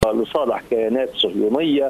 لصالح كيانات صهيونيه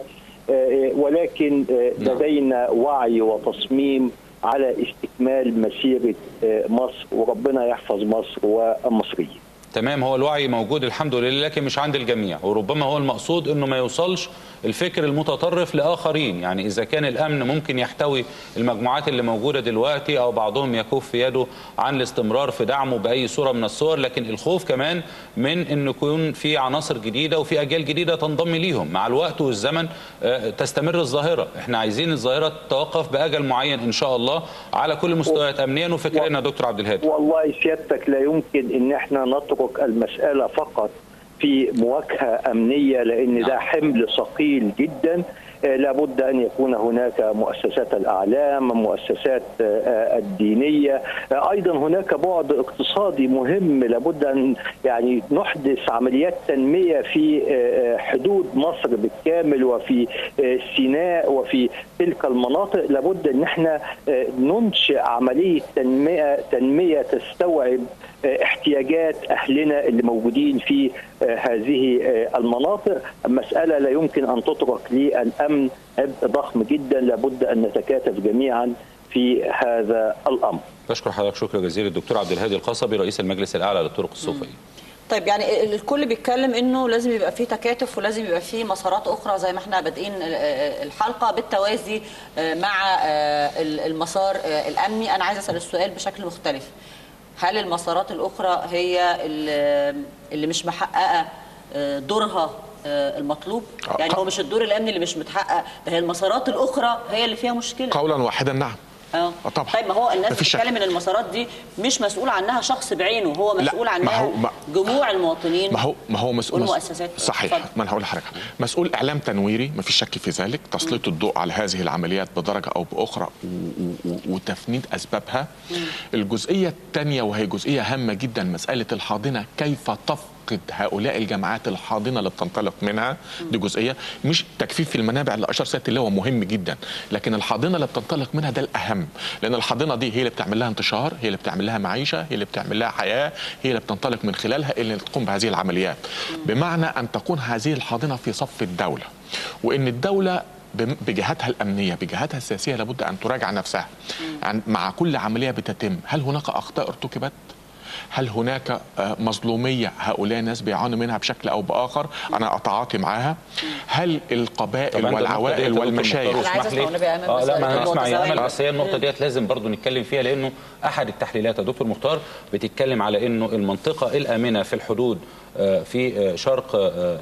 ولكن لدينا وعي وتصميم على استكمال مسيره مصر وربنا يحفظ مصر والمصريين. تمام هو الوعي موجود الحمد لله لكن مش عند الجميع وربما هو المقصود انه ما يوصلش الفكر المتطرف لاخرين يعني اذا كان الامن ممكن يحتوي المجموعات اللي موجوده دلوقتي او بعضهم يكف في يده عن الاستمرار في دعمه باي صوره من الصور لكن الخوف كمان من ان يكون في عناصر جديده وفي اجيال جديده تنضم ليهم مع الوقت والزمن تستمر الظاهره احنا عايزين الظاهره تتوقف باجل معين ان شاء الله على كل المستويات امنيا وفكريا دكتور عبد الهادي والله سيادتك لا يمكن ان احنا نترك المساله فقط في مواجهه امنيه لان ده حمل ثقيل جدا لابد ان يكون هناك مؤسسات الاعلام، مؤسسات الدينيه، ايضا هناك بعد اقتصادي مهم لابد ان يعني نحدث عمليات تنميه في حدود مصر بالكامل وفي سيناء وفي تلك المناطق، لابد ان احنا ننشئ عمليه تنميه تنميه تستوعب احتياجات اهلنا اللي موجودين في هذه المناطق، المساله لا يمكن ان تترك للامن عبء ضخم جدا لابد ان نتكاتف جميعا في هذا الامر. بشكر حضرتك شكرا جزيلا الدكتور عبد الهادي القصبي رئيس المجلس الاعلى للطرق الصوفيه. طيب يعني الكل بيتكلم انه لازم يبقى في تكاتف ولازم يبقى في مسارات اخرى زي ما احنا بادئين الحلقه بالتوازي مع المسار الامني، انا عايز اسال السؤال بشكل مختلف. هل المسارات الاخرى هي اللي مش محققه دورها المطلوب يعني هو مش الدور الامني اللي مش متحقق ده هي المسارات الاخرى هي اللي فيها مشكله قولا واحدا نعم اه طبعا طيب ما هو الناس بتتكلم ان المسارات دي مش مسؤول عنها شخص بعينه هو مسؤول عنها ما هو ما جموع المواطنين ما هو ما هو مسؤول والمؤسسات صحيح فضل. ما انا هقول لحضرتك مسؤول اعلام تنويري ما فيش شك في ذلك تسليط الضوء على هذه العمليات بدرجه او باخرى وتفنيد اسبابها م. الجزئيه الثانيه وهي جزئيه هامه جدا مساله الحاضنه كيف تفقد هؤلاء الجماعات الحاضنه اللي بتنطلق منها دي جزئيه مش تكفيف المنابع اللي اشار سياده اللواء مهم جدا لكن الحاضنه اللي بتنطلق منها ده الاهم لان الحاضنه دي هي اللي بتعمل لها انتشار هي اللي بتعمل لها معيشه هي اللي بتعمل لها حياه هي اللي بتنطلق من خلالها اللي تقوم بهذه العمليات بمعنى ان تكون هذه الحاضنه في صف الدوله وان الدوله بجهاتها الامنيه بجهاتها السياسيه لابد ان تراجع نفسها مع كل عمليه بتتم هل هناك اخطاء ارتكبت هل هناك مظلوميه هؤلاء الناس بيعانوا منها بشكل او باخر انا اتعاطي معاها هل القبائل والعوائل والمشايخ اسمح لي اه لا ما نسمع يا امل بس هي النقطه ديت لازم برضو نتكلم فيها لانه احد التحليلات يا دكتور مختار بتتكلم على انه المنطقه الامنه في الحدود في شرق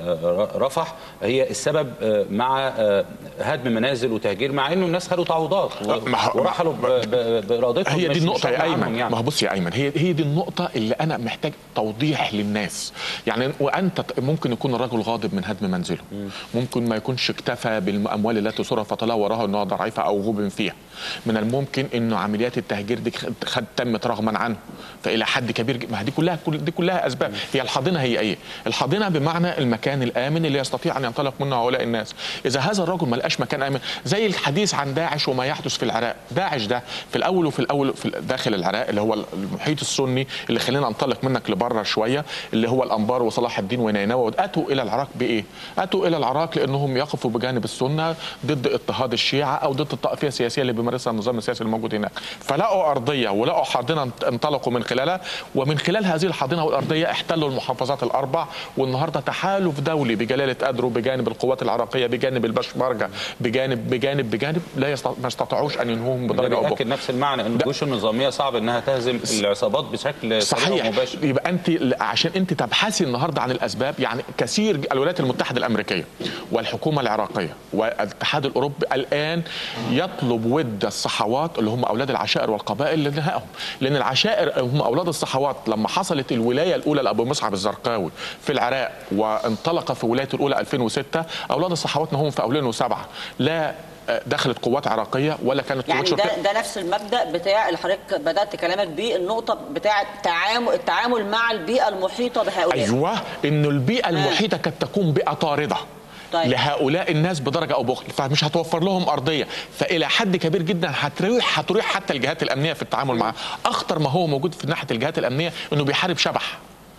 رفح هي السبب مع هدم منازل وتهجير مع انه الناس خدوا تعويضات ورحلوا بارادتهم هي دي النقطه يا ايمن يعني. ما هو بص يا ايمن هي هي دي النقطه اللي انا محتاج توضيح للناس يعني وانت ممكن يكون الرجل غاضب من هدم منزله ممكن ما يكونش اكتفى بالاموال التي صرفت له وراها انها ضعيفه او غبن فيها من الممكن انه عمليات التهجير دي خد تمت رغما عنه فالى حد كبير ما دي كلها دي كلها اسباب هي الحاضنه هي ايه الحاضنه بمعنى المكان الامن اللي يستطيع ان ينطلق منه هؤلاء الناس اذا هذا الرجل ما لقاش مكان امن زي الحديث عن داعش وما يحدث في العراق داعش ده في الاول وفي الاول في داخل العراق اللي هو المحيط السني اللي خلينا انطلق منك لبره شويه اللي هو الانبار وصلاح الدين ونينوى اتوا الى العراق بايه اتوا الى العراق لانهم يقفوا بجانب السنه ضد اضطهاد الشيعه او ضد الطائفيه السياسيه اللي بيمارسها النظام السياسي الموجود هناك فلقوا ارضيه ولقوا حاضنه انطلقوا من خلالها ومن خلال هذه الحاضنه والارضيه احتلوا المحافظات الاربع والنهارده تحالف دولي بجلاله قدره بجانب القوات العراقيه بجانب البشمركه بجانب بجانب بجانب لا يستطيع ما استطاعوش ان ينهوهم بدرجه او باخرى نفس المعنى ان الجيوش النظاميه صعب انها تهزم العصابات بشكل صحيح مباشر. يبقى انت عشان انت تبحثي النهارده عن الاسباب يعني كثير الولايات المتحده الامريكيه والحكومه العراقيه والاتحاد الاوروبي الان يطلب ود الصحوات اللي هم اولاد العشائر والقبائل لنهائهم لان العشائر هم اولاد الصحوات لما حصلت الولايه الاولى لابو مصعب الزرقاوي في العراق وانطلق في ولايه الاولى 2006 اولاد الصحوات هم في 2007 لا دخلت قوات عراقيه ولا كانت يعني ده, ده نفس المبدا بتاع اللي حضرتك بدات كلامك بيه النقطه بتاعه التعامل التعامل مع البيئه المحيطه بهؤلاء ايوه انه البيئه المحيطه قد تكون بيئه طارده طيب. لهؤلاء الناس بدرجه او باخرى فمش هتوفر لهم ارضيه فالى حد كبير جدا هتريح هتريح حتى الجهات الامنيه في التعامل معاه اخطر ما هو موجود في ناحيه الجهات الامنيه انه بيحارب شبح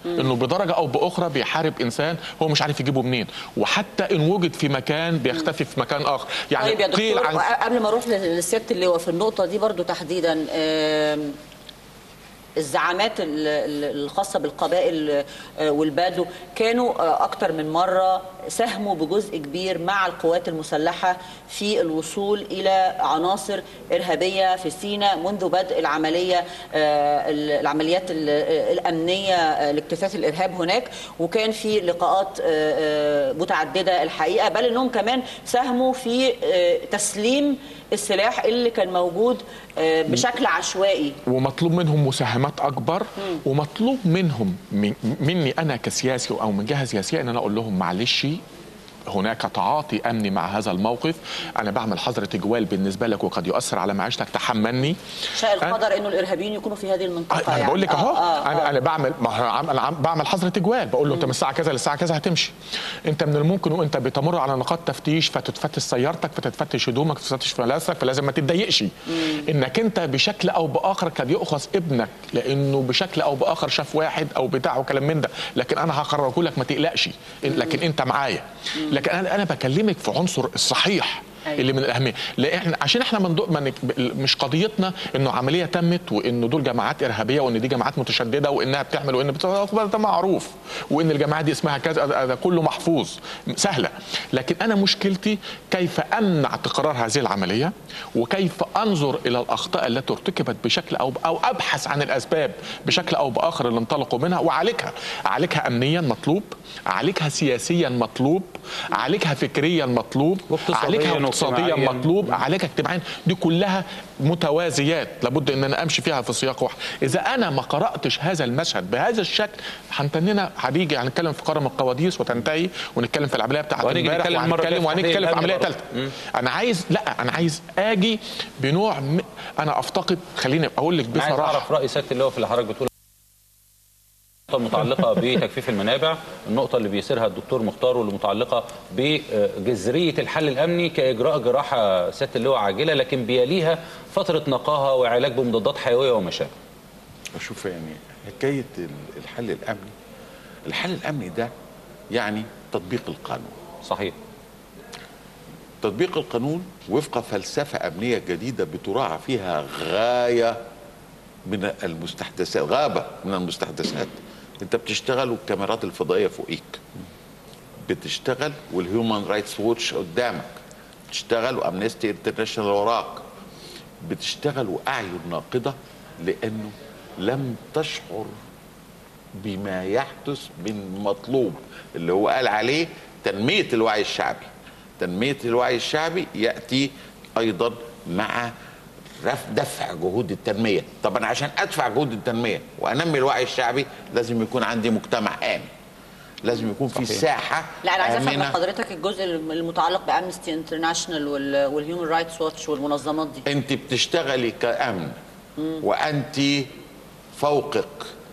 انه بدرجه او باخرى بيحارب انسان هو مش عارف يجيبه منين وحتى ان وجد في مكان بيختفي في مكان اخر يعني طيب يا قيل دكتور عن قبل ما اروح لسياده اللواء في النقطه دي برضو تحديدا آم، الزعامات ال- ال- الخاصه بالقبائل آه، والبدو كانوا آه، اكتر من مره ساهموا بجزء كبير مع القوات المسلحه في الوصول الى عناصر ارهابيه في سيناء منذ بدء العمليه آه، ال- العمليات ال- الامنيه آه، لاكتشاف الارهاب هناك وكان في لقاءات آه، آه، متعدده الحقيقه بل انهم كمان ساهموا في آه، تسليم السلاح اللي كان موجود آه، بشكل عشوائي ومطلوب منهم مساهمات اكبر ومطلوب منهم من مني انا كسياسي او من جهه سياسيه ان انا اقول لهم معلش هناك تعاطي امني مع هذا الموقف انا بعمل حظر تجوال بالنسبه لك وقد يؤثر على معيشتك تحملني شاء القدر انه الارهابيين يكونوا في هذه المنطقه آه، انا يعني. بقول لك اهو آه، آه، انا آه. انا بعمل ما هو عم- انا عم- بعمل حظر تجوال بقول له انت من الساعه كذا للساعه كذا هتمشي انت من الممكن وانت بتمر على نقاط تفتيش فتتفتش سيارتك فتتفتش هدومك فتتفتش ملابسك فلازم ما تتضايقش انك انت بشكل او باخر قد يؤخذ ابنك لانه بشكل او باخر شاف واحد او بتاع وكلام من ده لكن انا هخرجه لك ما تقلقش لكن انت معايا لكن انا انا بكلمك في عنصر الصحيح أيوة. اللي من الاهميه لان عشان احنا من دو... من... مش قضيتنا انه عمليه تمت وانه دول جماعات ارهابيه وان دي جماعات متشدده وانها بتعمل وان بت... ده معروف وان الجماعات دي اسمها كذا ده- ده كله محفوظ سهله لكن انا مشكلتي كيف امنع تكرار هذه العمليه وكيف انظر الى الاخطاء التي ارتكبت بشكل او او ابحث عن الاسباب بشكل او باخر اللي انطلقوا منها واعالجها اعالجها امنيا مطلوب اعالجها سياسيا مطلوب اعالجها فكريا مطلوب واقتصادياً اعالجها اقتصاديا واجتماعياً. مطلوب اعالجها اجتماعيا دي كلها متوازيات لابد ان انا امشي فيها في سياق واحد اذا انا ما قراتش هذا المشهد بهذا الشكل هنتننا هنيجي هنتكلم في قرم القواديس وتنتهي ونتكلم في العمليه بتاعت وهنيجي امبارح نتكلم مرة وهنتكلم جاية في وهنتكلم في تحليل عمليه الأمن ثالثه انا عايز لا انا عايز اجي بنوع م... انا افتقد خليني اقول لك عايز بصراحه اعرف راي سياده اللواء في اللي حضرتك بتقول النقطة المتعلقة بتجفيف المنابع، النقطة اللي بيسيرها الدكتور مختار واللي متعلقة بجذرية الحل الأمني كإجراء جراحة سيادة اللواء عاجلة لكن بيليها فترة نقاهة وعلاج بمضادات حيوية وما شابه. شوف يعني حكايه ال- الحل الامني الحل الامني ده يعني تطبيق القانون صحيح. تطبيق القانون وفق فلسفه امنيه جديده بتراعى فيها غايه من المستحدثات غابه من المستحدثات انت بتشتغل والكاميرات الفضائيه فوقيك بتشتغل والهيومن رايتس ووتش قدامك بتشتغل وامنستي انترناشونال وراك بتشتغل واعين ناقده لانه لم تشعر بما يحدث من مطلوب اللي هو قال عليه تنميه الوعي الشعبي تنميه الوعي الشعبي ياتي ايضا مع رف دفع جهود التنميه طبعا عشان ادفع جهود التنميه وانمي الوعي الشعبي لازم يكون عندي مجتمع امن لازم يكون في صحيح. ساحه لا انا عايز افهم من آمنة. حضرتك الجزء المتعلق بامنستي انترناشونال والهيومن رايتس واتش والمنظمات دي انت بتشتغلي كامن وانت فوقك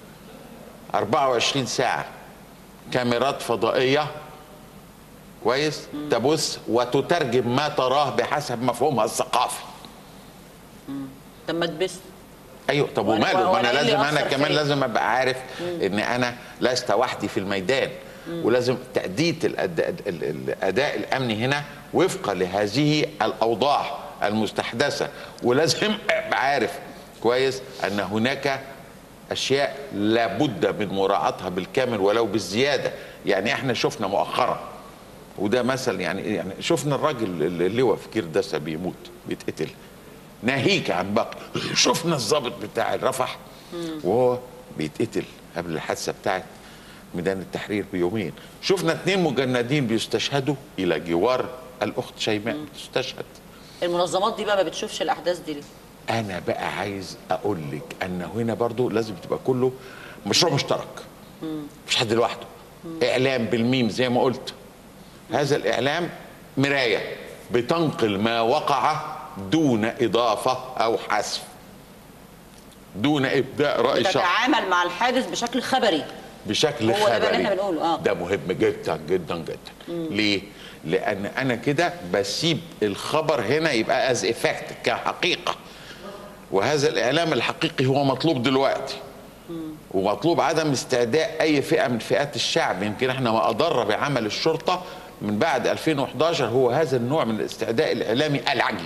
24 ساعه كاميرات فضائيه كويس تبث وتترجم ما تراه بحسب مفهومها الثقافي طب ما تبث ايوه طب وأنا- وماله ما وأنا انا إيه اللي لازم انا يأثر كمان فيا؟ لازم ابقى عارف ان انا لست وحدي في الميدان ولازم تأدية الأداء, الأداء الأمني هنا وفقا لهذه الأوضاع المستحدثة ولازم أبقى عارف كويس أن هناك أشياء لابد من مراعاتها بالكامل ولو بالزيادة يعني احنا شفنا مؤخرا وده مثل يعني يعني شفنا الراجل اللي اللواء في كرداسة بيموت بيتقتل ناهيك عن باقي شفنا الضابط بتاع الرفح وهو بيتقتل قبل الحادثه بتاعت ميدان التحرير بيومين شفنا اثنين مجندين بيستشهدوا الى جوار الاخت شيماء بتستشهد المنظمات دي بقى ما بتشوفش الاحداث دي ليه انا بقى عايز اقول لك ان هنا برضو لازم تبقى كله مشروع مشترك مش حد لوحده اعلام بالميم زي ما قلت هذا الاعلام مرايه بتنقل ما وقع دون اضافه او حذف دون ابداء راي شخص بتتعامل مع الحادث بشكل خبري بشكل هو ده بقى اللي خبري احنا بنقوله، آه. ده مهم جدا جدا جدا ليه لان انا كده بسيب الخبر هنا يبقى از افكت كحقيقه وهذا الاعلام الحقيقي هو مطلوب دلوقتي ومطلوب عدم استعداء اي فئه من فئات الشعب يمكن احنا ما اضر بعمل الشرطه من بعد 2011 هو هذا النوع من الاستعداء الاعلامي العجيب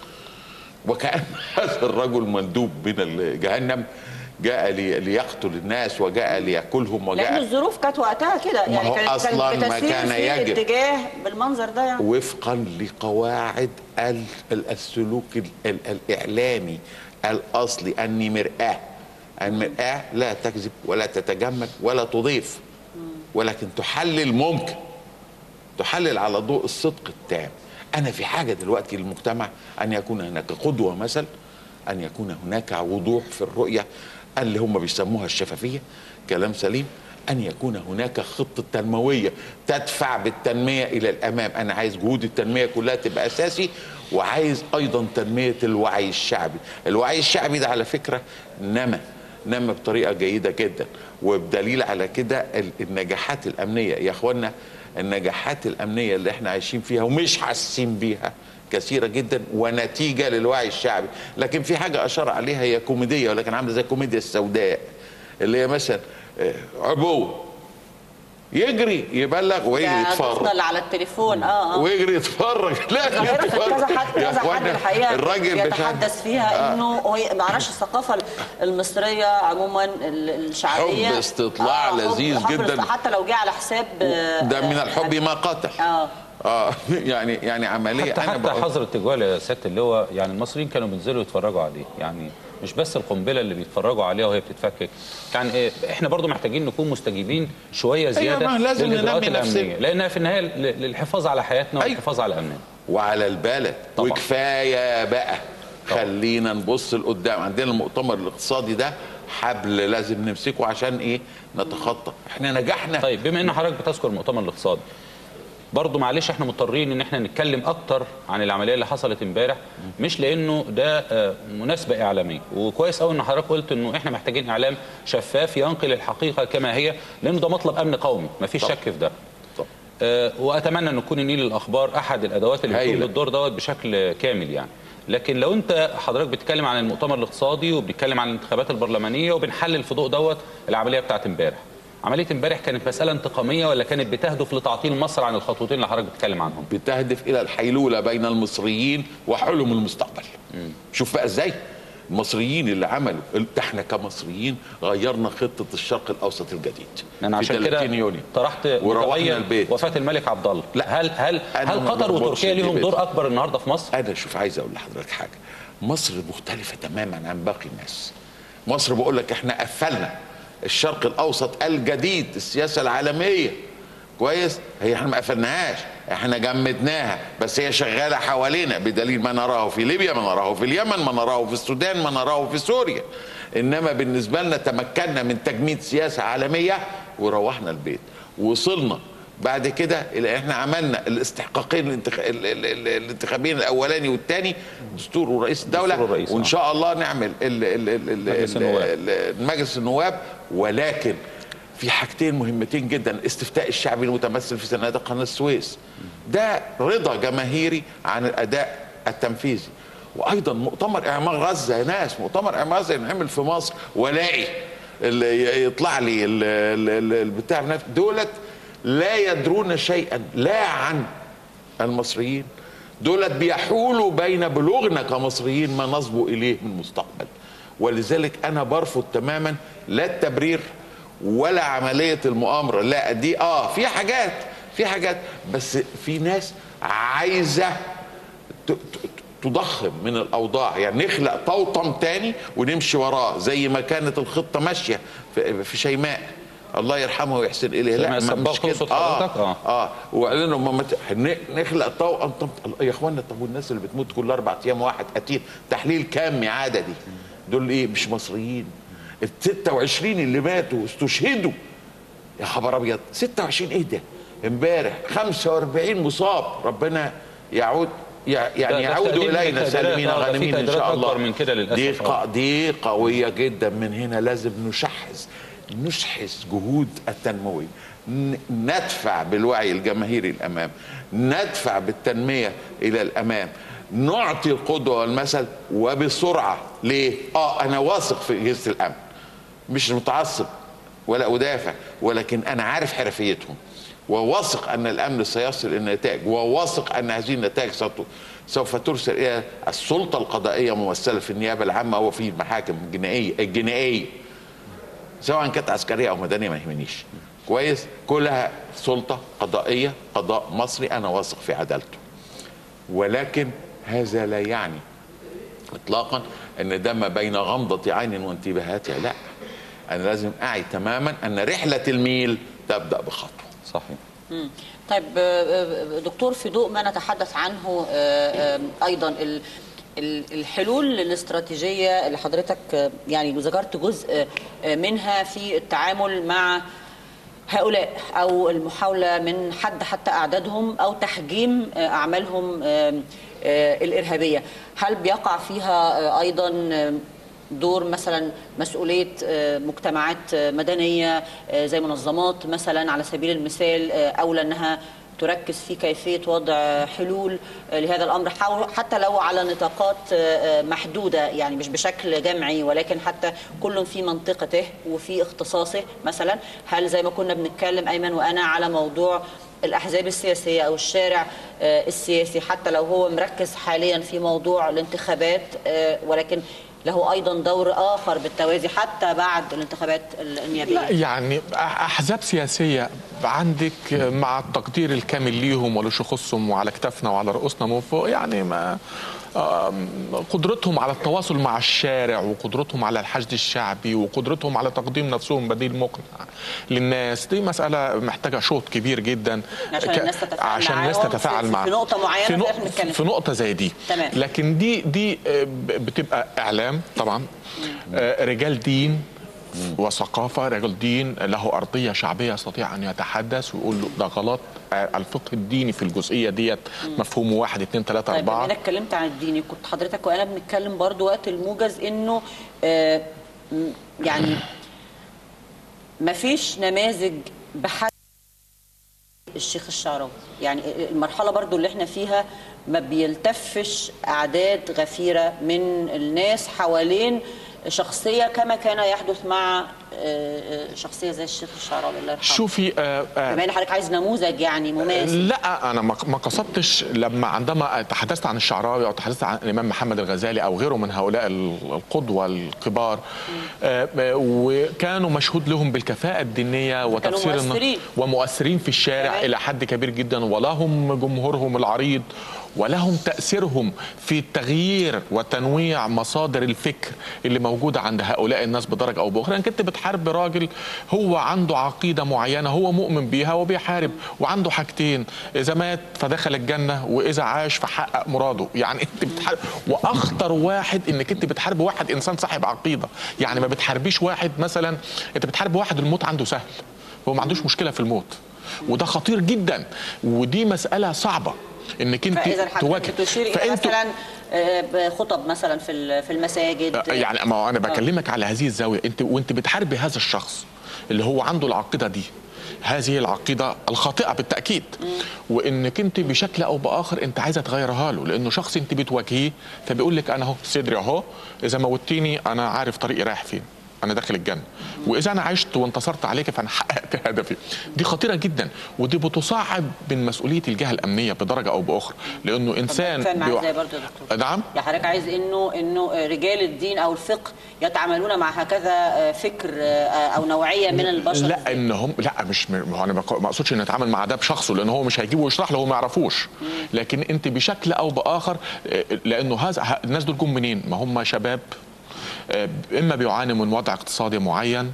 وكان هذا الرجل مندوب من جهنم جاء لي ليقتل الناس وجاء ليأكلهم لان وجاء الظروف كانت وقتها كده ما يعني هو كانت أصلاً كانت ما بتسير كان في يجب. اتجاه بالمنظر ده يعني وفقا لقواعد ال- ال- السلوك ال- ال- الإعلامي الأصلي أني مرآة المرآة لا تكذب ولا تتجمل ولا تضيف ولكن تحلل ممكن تحلل على ضوء الصدق التام أنا في حاجة دلوقتي للمجتمع أن يكون هناك قدوة مثل أن يكون هناك وضوح في الرؤية اللي هم بيسموها الشفافية كلام سليم أن يكون هناك خطة تنموية تدفع بالتنمية إلى الأمام أنا عايز جهود التنمية كلها تبقى أساسي وعايز أيضا تنمية الوعي الشعبي الوعي الشعبي ده على فكرة نما نما بطريقة جيدة جدا وبدليل على كده ال- النجاحات الأمنية يا أخوانا النجاحات الأمنية اللي احنا عايشين فيها ومش حاسين بيها كثيرة جدا ونتيجة للوعي الشعبي لكن في حاجة أشار عليها هي كوميدية ولكن عاملة زي الكوميديا السوداء اللي هي مثلا آه، عبوة يجري يبلغ ويجري ده يتفرج تفضل على التليفون اه اه ويجري يتفرج لا ظاهرة كانت كذا حد يا كذا حد إخوانا، الحقيقه الراجل بتاع- يتحدث فيها انه هو ما اعرفش الثقافه المصريه عموما ال- الشعبيه حب استطلاع حب- لذيذ حب جداً. استطلاع حتى لو جه على حساب آه، ده من آه، الحب ما قتل اه اه يعني يعني عمليه حتى انا حتى بقول- حظر التجوال يا سياده اللواء يعني المصريين كانوا بينزلوا يتفرجوا عليه يعني مش بس القنبله اللي بيتفرجوا عليها وهي بتتفكك يعني إيه احنا برضو محتاجين نكون مستجيبين شويه زياده ما لازم للإجراءات ننمي نفسنا. الامنيه لانها في النهايه ل- للحفاظ على حياتنا أيوة. والحفاظ على امننا وعلى البلد طبعا. وكفايه بقى طبعا. خلينا نبص لقدام عندنا المؤتمر الاقتصادي ده حبل لازم نمسكه عشان ايه نتخطى احنا نجحنا طيب بما ان حضرتك بتذكر المؤتمر الاقتصادي برضه معلش احنا مضطرين ان احنا نتكلم اكتر عن العمليه اللي حصلت امبارح مش لانه ده آه، مناسبه اعلاميه وكويس قوي ان حضرتك قلت انه احنا محتاجين اعلام شفاف ينقل الحقيقه كما هي لانه ده مطلب امن قومي مفيش طبعا. شك في ده طبعا. آه، واتمنى ان يكون النيل الاخبار احد الادوات اللي بتقوم هايلة. بالدور دوت بشكل كامل يعني لكن لو انت حضرتك بتتكلم عن المؤتمر الاقتصادي وبنتكلم عن الانتخابات البرلمانيه وبنحلل في ضوء دوت العمليه بتاعت امبارح عمليه امبارح كانت مساله انتقاميه ولا كانت بتهدف لتعطيل مصر عن الخطوتين اللي حضرتك بتتكلم عنهم بتهدف الى الحيلوله بين المصريين وحلم المستقبل شوف بقى ازاي المصريين اللي عملوا ده احنا كمصريين غيرنا خطه الشرق الاوسط الجديد انا في عشان كده 30 يونيو طرحت وروحنا متبين البيت وفاه الملك عبد الله لا. هل هل أنا هل ما قطر بربطش وتركيا دي ليهم بس. دور اكبر النهارده في مصر انا شوف عايز اقول لحضرتك حاجه مصر مختلفه تماما عن باقي الناس مصر بقول لك احنا قفلنا الشرق الاوسط الجديد السياسه العالميه كويس هي احنا ما قفلناهاش احنا جمدناها بس هي شغاله حوالينا بدليل ما نراه في ليبيا ما نراه في اليمن ما نراه في السودان ما نراه في سوريا انما بالنسبه لنا تمكنا من تجميد سياسه عالميه وروحنا البيت وصلنا بعد كده الى احنا عملنا الاستحقاقين الانتخ... ال- ال- ال- الانتخابين الاولاني والثاني دستور ورئيس الدوله دستور الرئيس، وان آه. شاء الله نعمل ال... ال... ال... ال... مجلس ال- النواب. ال- مجلس النواب ولكن في حاجتين مهمتين جدا الاستفتاء الشعبي المتمثل في صناديق قناه السويس ده رضا جماهيري عن الاداء التنفيذي وايضا مؤتمر اعمار غزه يا ناس مؤتمر اعمار غزه ينعمل في مصر والاقي اللي يطلع لي ال- ال- ال- البتاع نفس- دولت لا يدرون شيئا لا عن المصريين دولت بيحولوا بين بلوغنا كمصريين ما نصبو اليه من مستقبل ولذلك انا برفض تماما لا التبرير ولا عمليه المؤامره لا دي اه في حاجات في حاجات بس في ناس عايزه ت- ت- تضخم من الاوضاع يعني نخلق طوطم تاني ونمشي وراه زي ما كانت الخطه ماشيه في, في شيماء الله يرحمه ويحسن اليه شيماء لا ما- السباق مش كده تقصد اه حضرتك؟ آه. اه وبعدين هم مت... ن- نخلق طوطم طب يا اخوانا طب والناس اللي بتموت كل اربع ايام واحد قتيل تحليل كامي عددي دول ايه مش مصريين ال 26 اللي ماتوا استشهدوا يا خبر ابيض 26 ايه ده امبارح 45 مصاب ربنا يعود يع- ده- يعني ده يعودوا تقدير الينا للتقديرات، سالمين آه، ده في غانمين ان تقديرات شاء الله أكبر من كده للأسف، دي آه. ق- دي قويه جدا من هنا لازم نشحذ نشحذ جهود التنمويه ن- ندفع بالوعي الجماهيري الامام ندفع بالتنميه الى الامام نعطي القدوه والمثل وبسرعه ليه اه انا واثق في اجهزه الامن مش متعصب ولا ادافع ولكن انا عارف حرفيتهم وواثق ان الامن سيصل الى نتائج وواثق ان هذه النتائج ست- سوف ترسل الى السلطه القضائيه ممثله في النيابه العامه او في المحاكم الجنائيه الجنائيه سواء كانت عسكريه او مدنيه ما يهمنيش كويس كلها سلطه قضائيه قضاء مصري انا واثق في عدالته ولكن هذا لا يعني اطلاقا ان ده ما بين غمضه عين وانتباهاتها لا انا لازم اعي تماما ان رحله الميل تبدا بخطوه صحيح مم. طيب آه، آه، دكتور في ضوء ما نتحدث عنه آه، آه، ايضا ال- ال- الحلول الاستراتيجيه اللي حضرتك آه، يعني ذكرت جزء آه، منها في التعامل مع هؤلاء او المحاوله من حد حتى اعدادهم او تحجيم آه، اعمالهم آه، آه، الارهابيه هل بيقع فيها آه، ايضا آه، دور مثلا مسؤوليه آه، مجتمعات آه، مدنيه آه، زي منظمات مثلا على سبيل المثال آه، اولى انها تركز في كيفيه وضع حلول آه، لهذا الامر حاول- حتى لو على نطاقات آه، آه، محدوده يعني مش بشكل جمعي ولكن حتى كل في منطقته وفي اختصاصه مثلا هل زي ما كنا بنتكلم ايمن وانا على موضوع الاحزاب السياسيه او الشارع آه، السياسي حتى لو هو مركز حاليا في موضوع الانتخابات آه، ولكن له ايضا دور اخر بالتوازي حتى بعد الانتخابات النيابيه لا يعني احزاب سياسيه عندك مع التقدير الكامل ليهم ولشخوصهم وعلى كتافنا وعلى رؤوسنا من فوق يعني ما آم، قدرتهم على التواصل مع الشارع وقدرتهم على الحشد الشعبي وقدرتهم على تقديم نفسهم بديل مقنع للناس دي مسألة محتاجة شوط كبير جدا عشان ك- الناس تتفاعل عشان الناس معاهم تتفاعل في- مع في نقطة معينة في, في نق- الآخر نتكلم. في نقطة زي دي تمام. لكن دي دي آه، ب- بتبقى إعلام طبعا آه، رجال دين وثقافة رجل دين له أرضية شعبية يستطيع أن يتحدث ويقول له ده غلط آه، الفقه الديني في الجزئية ديت مفهومه واحد اتنين تلاتة طيب بما أربعة انك اتكلمت عن الديني كنت حضرتك وانا بنتكلم برضو وقت الموجز انه آه، م- يعني مفيش نماذج بحد الشيخ الشعراوي يعني المرحله برضو اللي احنا فيها ما بيلتفش اعداد غفيره من الناس حوالين شخصيه كما كان يحدث مع آه، آه، شخصيه زي الشيخ الشعراوي الله يرحمه شوفي آه، آه، بما ان حضرتك عايز نموذج يعني مماثل لا انا ما ما قصدتش لما عندما تحدثت عن الشعراوي او تحدثت عن الامام محمد الغزالي او غيره من هؤلاء ال- القدوه الكبار آه، آه، وكانوا مشهود لهم بالكفاءه الدينيه وتفسير الن- مؤثرين. ومؤثرين في الشارع تمام. الى حد كبير جدا ولهم جمهورهم العريض ولهم تأثيرهم في تغيير وتنويع مصادر الفكر اللي موجودة عند هؤلاء الناس بدرجة أو بأخرى إنك أنت بتحارب راجل هو عنده عقيدة معينة هو مؤمن بيها وبيحارب وعنده حاجتين إذا مات فدخل الجنة وإذا عاش فحقق مراده يعني أنت بتحارب وأخطر واحد إنك أنت بتحارب واحد إنسان صاحب عقيدة يعني ما بتحاربيش واحد مثلا أنت بتحارب واحد الموت عنده سهل هو ما عندوش مشكلة في الموت وده خطير جدا ودي مسألة صعبة انك انت فاذا حضرتك تواجه بتشير الى فأنتوا- مثلا آه، بخطب مثلا في ال- في المساجد يعني ما هو انا بكلمك على هذه الزاويه انت وانت بتحاربي هذا الشخص اللي هو عنده العقيده دي هذه العقيده الخاطئه بالتاكيد وانك انت بشكل او باخر انت عايزه تغيرها له لانه شخص انت بتواجهيه فبيقول لك انا اهو صدري اهو اذا موتيني انا عارف طريقي رايح فين انا داخل الجنه واذا انا عشت وانتصرت عليك فانا حققت هدفي دي خطيره جدا ودي بتصعب من مسؤوليه الجهه الامنيه بدرجه او باخرى لانه انسان فاهم معاك بيوع- ازاي برضه يا دكتور نعم يعني حضرتك عايز انه انه رجال الدين او الفقه يتعاملون مع هكذا فكر او نوعيه من البشر لا ان هم لا مش م- هو انا ما اقصدش ان نتعامل مع ده بشخصه لان هو مش هيجيبه ويشرح له هو ما يعرفوش لكن انت بشكل او باخر آه، لانه هذا ه- الناس دول جم منين؟ ما هم شباب آه، اما بيعانوا من وضع اقتصادي معين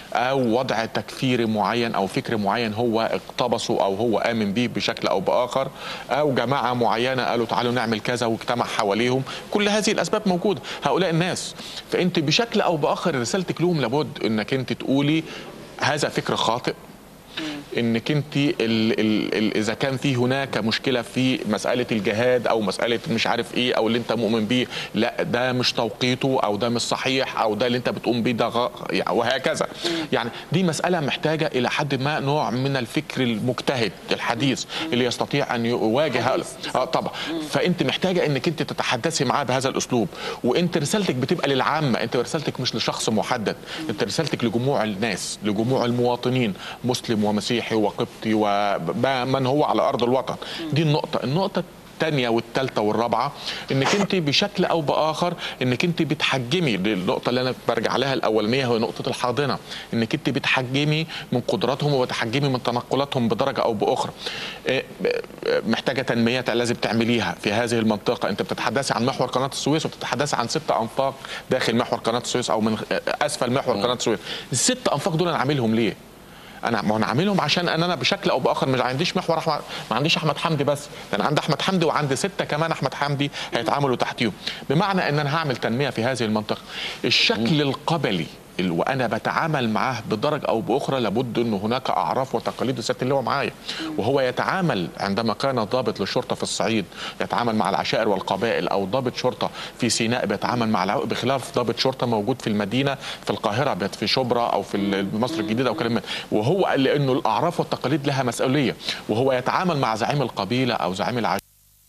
او وضع تكفيري معين او فكر معين هو اقتبسه او هو امن به بشكل او باخر او جماعه معينه قالوا تعالوا نعمل كذا واجتمع حواليهم كل هذه الاسباب موجوده هؤلاء الناس فانت بشكل او باخر رسالتك لهم لابد انك انت تقولي هذا فكر خاطئ انك انت ال ال ال اذا كان في هناك مشكله في مساله الجهاد او مساله مش عارف ايه او اللي انت مؤمن بيه لا ده مش توقيته او ده مش صحيح او ده اللي انت بتقوم بيه ده غ... يعني وهكذا يعني دي مساله محتاجه الى حد ما نوع من الفكر المجتهد الحديث اللي يستطيع ان يواجه هذا اه طبعا فانت محتاجه انك انت تتحدثي معاه بهذا الاسلوب وانت رسالتك بتبقى للعامه انت رسالتك مش لشخص محدد انت رسالتك لجموع الناس لجموع المواطنين مسلم ومسيحي وقبطي ومن هو على ارض الوطن دي النقطه النقطه الثانية والثالثة والرابعة انك انت بشكل او باخر انك انت بتحجمي النقطة اللي انا برجع لها الاولانية هي نقطة الحاضنة انك انت بتحجمي من قدراتهم وبتحجمي من تنقلاتهم بدرجة او باخرى إيه، إيه، محتاجة تنمية لازم تعمليها في هذه المنطقة انت بتتحدثي عن محور قناة السويس وبتتحدثي عن ست انفاق داخل محور قناة السويس او من اسفل محور قناة السويس الست انفاق دول انا عاملهم ليه انا ما انا عاملهم عشان ان انا بشكل او باخر مش عنديش محور احمد ما عنديش احمد حمدي بس ده انا عندي احمد حمدي وعندي سته كمان احمد حمدي هيتعاملوا تحتيهم بمعنى ان انا هعمل تنميه في هذه المنطقه الشكل القبلي ال- وانا بتعامل معاه بدرجه او باخرى لابد ان هناك اعراف وتقاليد الست اللي هو معايا وهو يتعامل عندما كان ضابط للشرطه في الصعيد يتعامل مع العشائر والقبائل او ضابط شرطه في سيناء بيتعامل مع العو... بخلاف ضابط شرطه موجود في المدينه في القاهره بيت- في شبرا او في ال- مصر الجديده او كلام من- وهو قال لانه الاعراف والتقاليد لها مسؤوليه وهو يتعامل مع زعيم القبيله او زعيم العشائر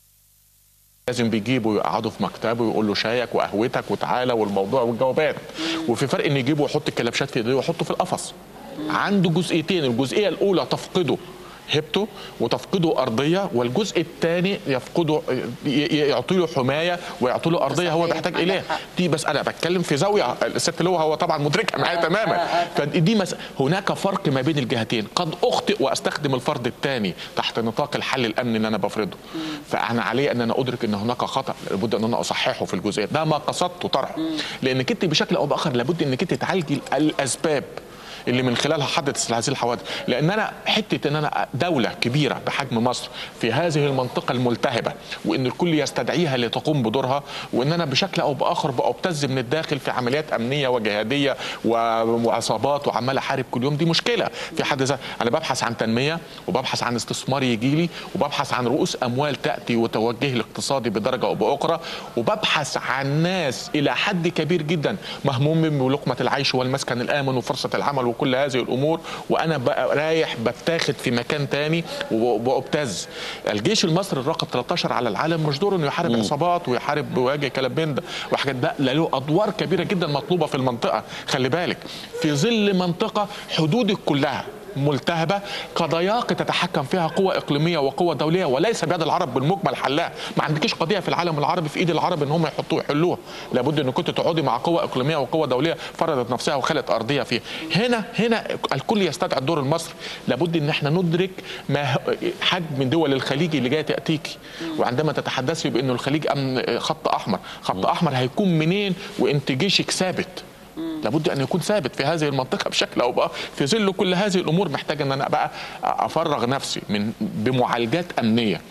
لازم بيجيبه يقعدوا في مكتبه ويقول له شايك وقهوتك وتعالى والموضوع والجوابات وفي فرق ان يجيبه ويحط الكلبشات في ايديه ويحطه في القفص عنده جزئيتين الجزئيه الاولى تفقده هبته وتفقده ارضيه والجزء الثاني يفقده ي- ي- يعطي له حمايه ويعطي له ارضيه هو صحيح، بيحتاج عندك اليها حق. دي بس انا بتكلم في زاويه الست اللي هو هو طبعا مدركها معايا تماما فدي مس... هناك فرق ما بين الجهتين قد اخطئ واستخدم الفرد الثاني تحت نطاق الحل الامني اللي انا بفرضه فانا علي ان انا ادرك ان هناك خطا لابد ان انا اصححه في الجزئيه ده ما قصدته طرحه لانك انت بشكل او باخر لابد انك انت تعالجي الاسباب اللي من خلالها حدثت هذه الحوادث لان انا حته ان انا دوله كبيره بحجم مصر في هذه المنطقه الملتهبه وان الكل يستدعيها لتقوم بدورها وان انا بشكل او باخر بابتز من الداخل في عمليات امنيه وجهاديه و- وعصابات وعمال احارب كل يوم دي مشكله في حد ذاتها انا ببحث عن تنميه وببحث عن استثمار يجي لي وببحث عن رؤوس اموال تاتي وتوجه الاقتصادي بدرجه او باخرى وببحث عن ناس الى حد كبير جدا مهمومين بلقمه العيش والمسكن الامن وفرصه العمل وكل هذه الامور وانا بقى رايح بتاخد في مكان تاني وبابتز الجيش المصري الرقم 13 على العالم مش دوره انه يحارب عصابات ويحارب ويواجه كلام من ده وحاجات ده لا له ادوار كبيره جدا مطلوبه في المنطقه خلي بالك في ظل منطقه حدودك كلها ملتهبه كضياق تتحكم فيها قوى اقليميه وقوى دوليه وليس بيد العرب بالمجمل حلها ما عندكيش قضيه في العالم العربي في ايد العرب ان هم يحطوها يحلوها لابد ان كنت تقعدي مع قوى اقليميه وقوى دوليه فرضت نفسها وخلت ارضيه فيها هنا هنا الكل يستدعي الدور المصري لابد ان احنا ندرك ما ه- حجم من دول الخليج اللي جايه تاتيكي وعندما تتحدثي بانه الخليج امن خط احمر خط احمر هيكون منين وانت جيشك ثابت لابد ان يكون ثابت في هذه المنطقه بشكل او باخر في ظل كل هذه الامور محتاج ان انا بقى افرغ نفسي من بمعالجات امنيه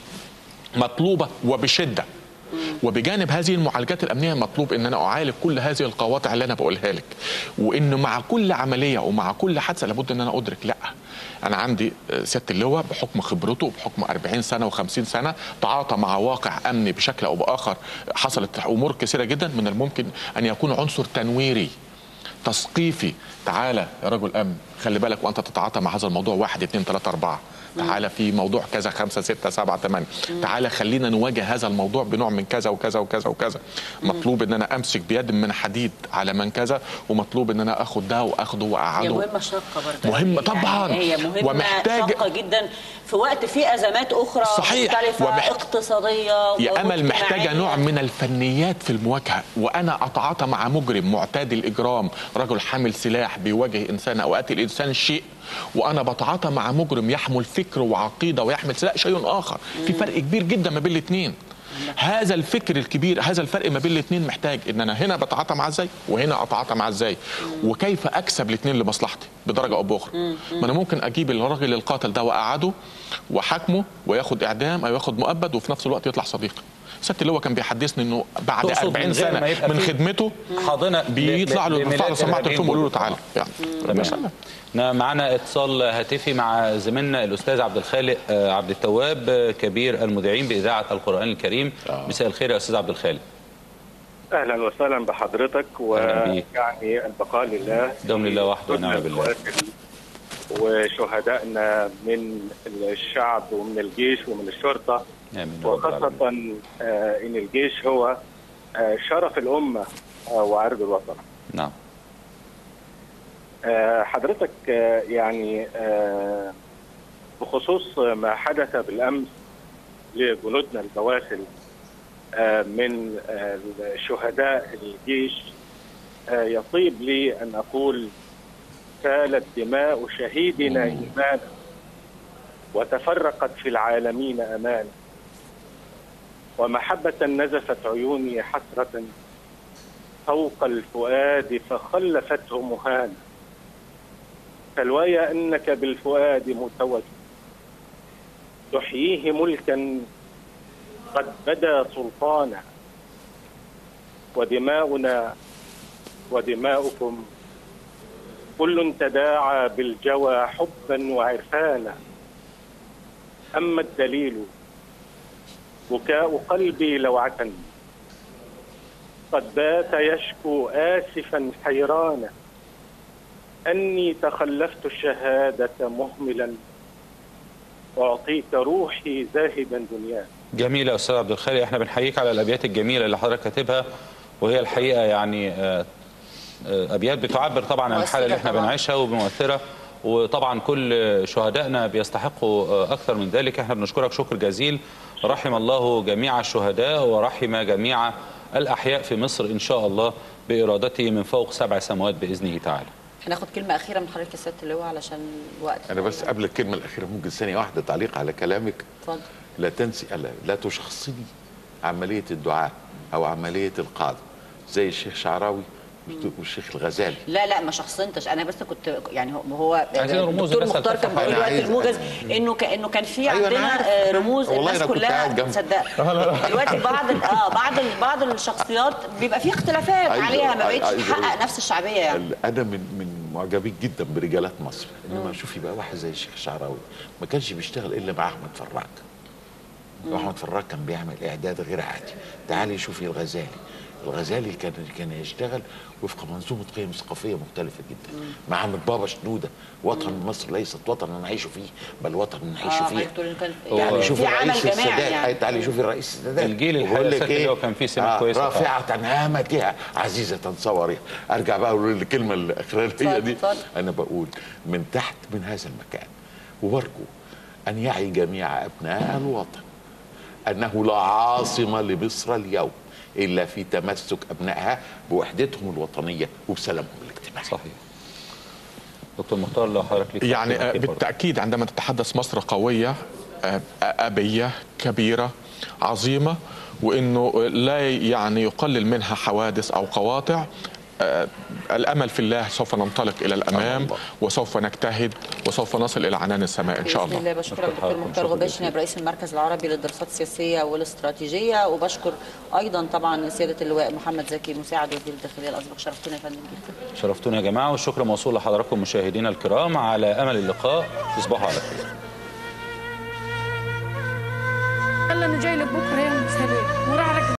مطلوبه وبشده وبجانب هذه المعالجات الامنيه مطلوب ان انا اعالج كل هذه القواطع اللي انا بقولها لك وانه مع كل عمليه ومع كل حادثه لابد ان انا ادرك لا انا عندي سياده اللواء بحكم خبرته بحكم 40 سنه و50 سنه تعاطى مع واقع امني بشكل او باخر حصلت امور كثيره جدا من الممكن ان يكون عنصر تنويري تثقيفي تعالى يا رجل امن خلي بالك وانت تتعاطى مع هذا الموضوع واحد اثنين ثلاثة أربعة تعالى في موضوع كذا خمسة ستة سبعة ثمانية تعالى خلينا نواجه هذا الموضوع بنوع من كذا وكذا وكذا وكذا مطلوب ان انا امسك بيد من حديد على من كذا ومطلوب ان انا اخد ده واخده هي واقعده مهمة شاقة برضه مهمة طبعاً. يعني هي مهمة ومحتاج- شاقة جدا في وقت في أزمات أخرى صحيح. مختلفة ومحت- اقتصادية يا امل محتاجه واجتماعية. نوع من الفنيات في المواجهه وانا اتعاطى مع مجرم معتاد الاجرام رجل حامل سلاح بيواجه انسان او قاتل انسان شيء وانا بتعاطى مع مجرم يحمل فكر وعقيده ويحمل سلاح شيء اخر في فرق كبير جدا ما بين الاثنين هذا الفكر الكبير هذا الفرق ما بين الاثنين محتاج ان انا هنا بتعاطى مع ازاي وهنا اتعاطى مع ازاي وكيف اكسب الاثنين لمصلحتي بدرجه او باخرى ما انا ممكن اجيب الراجل القاتل ده واقعده وحاكمه وياخد اعدام او ياخد مؤبد وفي نفس الوقت يطلع صديقي سياده اللواء كان بيحدثني انه بعد تقصد 40 من غير سنه ما يبقى من في خدمته حاضنه بيطلع له بيرفع له سماعه التليفون ويقول له تعالى يعني تمام نا- معنا اتصال هاتفي مع زميلنا الاستاذ عبد الخالق آه، عبد التواب آه، كبير المذيعين باذاعه القران الكريم مساء الخير يا استاذ عبد الخالق اهلا وسهلا بحضرتك أهلا بيك. ويعني البقاء لله دوم لله وحده ونعم بالله. القواتل وشهدائنا من الشعب ومن الجيش ومن الشرطه امين يا رب العالمين. وخاصه آه، ان الجيش هو آه، شرف الامه آه، وعرض الوطن. نعم آه، حضرتك آه، يعني آه، بخصوص ما حدث بالامس لجنودنا البواسل آه، من آه، شهداء الجيش آه، يطيب لي ان اقول سالت دماء شهيدنا ايمانا وتفرقت في العالمين امانا ومحبه نزفت عيوني حسره فوق الفؤاد فخلفته مهانا فالوايا انك بالفؤاد متوج تحييه ملكا قد بدا سلطانا ودماؤنا ودماؤكم كل تداعى بالجوى حبا وعرفانا اما الدليل بكاء قلبي لوعه قد بات يشكو اسفا حيرانا أني تخلفت الشهادة مهملا أعطيك روحي زاهدا دنياك جميل يا استاذ عبد الخالق احنا بنحييك على الابيات الجميله اللي حضرتك كاتبها وهي الحقيقه يعني آه، آه، ابيات بتعبر طبعا عن الحاله اللي مؤثرة احنا طبعاً. بنعيشها ومؤثره وطبعا كل شهدائنا بيستحقوا آه، اكثر من ذلك احنا بنشكرك شكر جزيل رحم الله جميع الشهداء ورحم جميع الاحياء في مصر ان شاء الله بارادته من فوق سبع سماوات باذنه تعالى هناخد كلمه اخيره من حضرتك يا سياده اللواء علشان الوقت انا بس قبل الكلمه الاخيره ممكن ثانيه واحده تعليق على كلامك اتفضل لا تنسي لا, لا تشخصني عمليه الدعاء او عمليه القاده زي الشيخ شعراوي والشيخ الغزالي لا لا ما شخصنتش انا بس كنت يعني هو- هو عايزين رموز الدكتور بس مختار كان هتفق بيقول أنا وقت عايز- الموجز انه كانه كان في أيوة أنا عندنا عارف. آه، رموز والله الناس أنا كنت قاعد كلها جنبه. تصدق دلوقتي بعض ال- اه بعض ال- بعض الشخصيات بيبقى في اختلافات أيوة، عليها ما بقتش عايز أقول- تحقق نفس الشعبيه يعني ال- انا من من معجبين جدا برجالات مصر انما شوفي بقى واحد زي الشيخ شعراوي ما كانش بيشتغل الا مع احمد فراج واحمد فراج كان بيعمل اعداد غير عادي تعالي شوفي الغزالي الغزالي كان كان يشتغل وفق منظومه قيم ثقافيه مختلفه جدا مع عم بابا شنوده وطن مصر ليست وطنا نعيش فيه بل وطن نعيش اه فيه حضرتك تقول إن كان يعني يعني شوفي في عمل الرئيس جماعي السادات يعني تعالي شوفي الرئيس السادات الجيل الحالي وبقول لك السادات ايه اللي هو كان فيه سمات كويسة طبعا. رافعه هامتها عزيزه صورها ارجع بقى اقول الكلمه الاخرانيه اتفضل، دي اتفضل. انا بقول من تحت من هذا المكان وبرجو ان يعي جميع ابناء الوطن انه لا عاصمه لمصر اليوم الا في تمسك ابنائها بوحدتهم الوطنيه وبسلامهم الاجتماعي صحيح دكتور مختار لو حضرتك ليك يعني تعقيب آه، برضه. بالتأكيد عندما تتحدث مصر قوية آه، أبية كبيرة عظيمة وإنه لا يعني يقلل منها حوادث أو قواطع آه، الأمل في الله سوف ننطلق إلى الأمام الله. وسوف نجتهد وسوف نصل إلى عنان السماء إن شاء بإذن الله الله بشكرك نشكر دكتور حضرتك، مختار شكرا غباشي جزيلا. نائب رئيس المركز العربي للدراسات السياسيه والاستراتيجيه وبشكر ايضا طبعا سياده اللواء محمد زكي مساعد وزير الداخليه الاسبق شرفتونا يا فندم جدا شرفتونا يا جماعه والشكر موصول لحضراتكم مشاهدينا الكرام على امل اللقاء تصبحوا على خير يلا انا جاي لك بكره يا ام سلام وراح